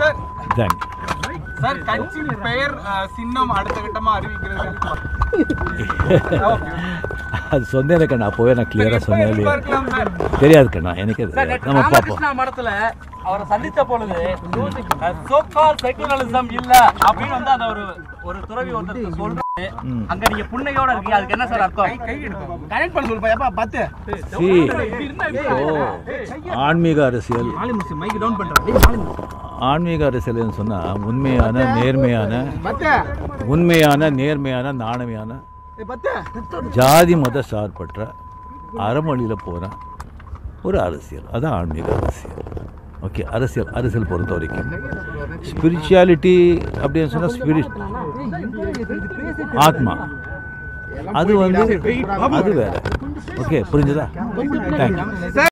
Sir thank sir கட்சி பெயர் அஹ், சின்னம் அடுத்த கட்டமா அறிவிக்கிறது அது சொன்னேன் கண்ணா அப்போவே நான் கிளியராக சொன்னேன் இல்லையா பார்க்கலாம் சார் தெரியாது கண்ணா எனக்கே தெரியாது நம்ம பார்ப்போம் ராமகிருஷ்ணா மடத்துல அவரை சந்தித்த பொழுது சோகால் செகுலரிசம் இல்ல அப்படின்னு வந்து அந்த ஒரு ஒரு துறவி ஒருத்தர் சொல்றாரு ம். அங்க நீங்க புண்ணையோட இருக்கீங்க அதுக்கு என்ன சார் அர்த்தம் கனெக்ட் பண்ண சொல்லுப்பா எப்பா பத்து சி ஓ ஆன்மீக அரசியல் மைக் டவுன் பண்றேன் ஆன்மீக அரசியல்னு சொன்னால் உண்மையான நேர்மையான உண்மையான நேர்மையான நாணமையான ஜாதி மத சார்பற்ற அறமொழியில் போகிற ஒரு அரசியல் அதான் ஆன்மீக அரசியல் ஓகே அரசியல் அரசியல் பொறுத்த வரைக்கும் ஸ்பிரிச்சுவாலிட்டி அப்படின்னு சொன்னால் ஸ்பிரிட் ஆத்மா அது வந்து அது வேற ஓகே புரிஞ்சுதா தேங்க்யூ